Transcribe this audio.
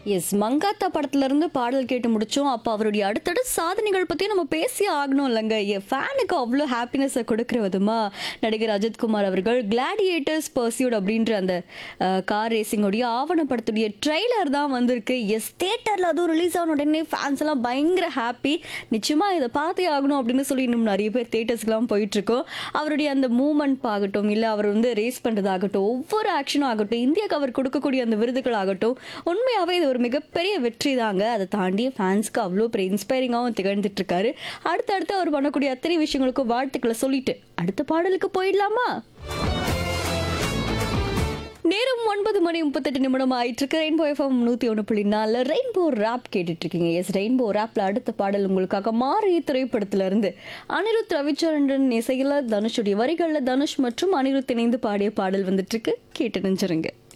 S Mankatha படத்துல இருந்து பாடல் கேட்டு முடிச்சோம் அப்போ அவருடைய அடுத்தடுத்த சாதனைகள் பத்தி நம்ம பேசி ஆகணும் இல்லைங்க என் ஃபேனுக்கு அவ்வளோ ஹாப்பினஸை கொடுக்குற விதமா நடிகர் அஜித்குமார் அவர்கள் கிளாடியேட்டர்ஸ் பர்சியூட் அப்படின்ற அந்த கார் ரேசிங்கோடைய ஆவணப்படத்துடைய ட்ரெய்லர் தான் வந்திருக்கு எஸ் தேட்டரில் அதுவும் ரிலீஸ் ஆன உடனே ஃபேன்ஸ் எல்லாம் பயங்கர ஹாப்பி நிச்சயமா இதை பார்த்தே ஆகணும் அப்படின்னு சொல்லி இன்னும் நிறைய பேர் தேட்டர்ஸ்க்குலாம் போயிட்டு இருக்கோம் அவருடைய அந்த மூமெண்ட் ஆகட்டும் இல்லை அவர் வந்து ரேஸ் பண்ணுறதாகட்டும் ஒவ்வொரு ஆக்ஷனும் ஆகட்டும் இந்தியாவுக்கு அவர் கொடுக்கக்கூடிய அந்த விருதுகள் ஆகட்டும் உண்மையாகவே இது ஒரு மிகப்பெரிய வெற்றி தாங்க அதை தாண்டி ஃபேன்ஸ்க்கு அவ்வளோ பெரிய இன்ஸ்பைரிங்காகவும் திகழ்ந்துட்டு இருக்காரு அடுத்தடுத்து அவர் பண்ணக்கூடிய அத்தனை விஷயங்களுக்கும் வாழ்த்துக்களை சொல்லிட்டு அடுத்த பாடலுக்கு போயிடலாமா நேரம் ஒன்பது மணி முப்பத்தெட்டு நிமிடம் ஆயிட்டு இருக்கு ரெயின்போ எஃப்எம் நூற்றி ஒன்று புள்ளி நாலு ரெயின்போ ரேப் கேட்டுட்டு இருக்கீங்க எஸ் ரெயின்போ ரேப்ல அடுத்த பாடல் உங்களுக்காக மாறிய திரைப்படத்துல இருந்து அனிருத் ரவிச்சந்திரன் இசையில தனுஷுடைய வரிகளில் தனுஷ் மற்றும் அனிருத் இணைந்து பாடிய பாடல் வந்துட்டு இருக்கு கேட்டு நினைச்சிருங்க